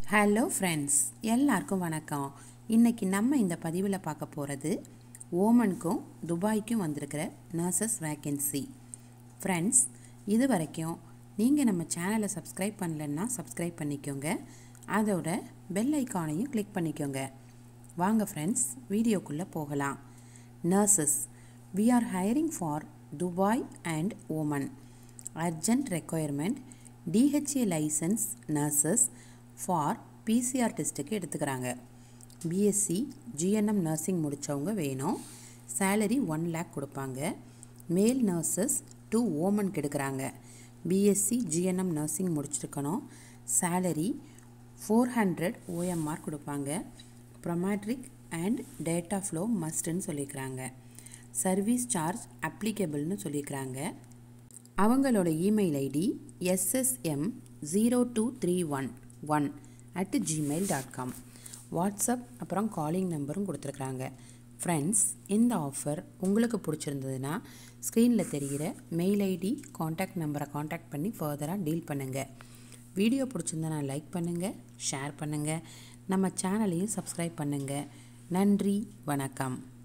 hello friends எல்லாருக்கும் வணக்கம் இன்றைக்கி நம்ம இந்த பதிவில் பார்க்க போகிறது ஓமனுக்கும் துபாய்க்கும் வந்திருக்கிற நர்சஸ் வேக்கன்சி ஃப்ரெண்ட்ஸ் இது வரைக்கும் நீங்கள் நம்ம சேனலை சப்ஸ்கிரைப் பண்ணலன்னா சப்ஸ்கிரைப் பண்ணிக்கோங்க அதோட பெல் ஐக்கானையும் கிளிக் பண்ணிக்கோங்க வாங்க ஃப்ரெண்ட்ஸ் வீடியோக்குள்ளே போகலாம் nurses we are hiring for Dubai and Oman urgent requirement DHA license nurses for PCR டெஸ்ட்டுக்கு எடுத்துக்கிறாங்க பிஎஸ்சி ஜிஎன்எம் நர்சிங் முடித்தவங்க வேணும் சேலரி ஒன் லேக் கொடுப்பாங்க மேல் நர்சஸ் டூ ஓமனுக்கு எடுக்கிறாங்க பிஎஸ்சி ஜிஎன்எம் நர்சிங் முடிச்சிருக்கணும் சேலரி ஃபோர் ஹண்ட்ரட் ஓஎம்ஆர் கொடுப்பாங்க ப்ரொமேட்ரிக் அண்ட் டேட்டா ஃப்ளோ மஸ்ட்டுன்னு சொல்லியிருக்கிறாங்க சர்வீஸ் சார்ஜ் அப்ளிகபிள்னு சொல்லியிருக்கிறாங்க அவங்களோட email ID SSM zero two three one one at Gmail dot com WhatsApp அப்புறம் காலிங் நம்பரும் கொடுத்துருக்குறாங்க ஃப்ரெண்ட்ஸ் இந்த ஆஃபர் உங்களுக்கு பிடிச்சிருந்ததுன்னா ஸ்க்ரீனில் தெரிகிற மெயில் ஐடி காண்டாக்ட் நம்பரை காண்டாக்ட் பண்ணி ஃபர்தராக டீல் பண்ணுங்கள் வீடியோ பிடிச்சிருந்தா லைக் பண்ணுங்கள் ஷேர் பண்ணுங்கள் நம்ம சேனலையும் சப்ஸ்கிரைப் பண்ணுங்கள் நன்றி வணக்கம்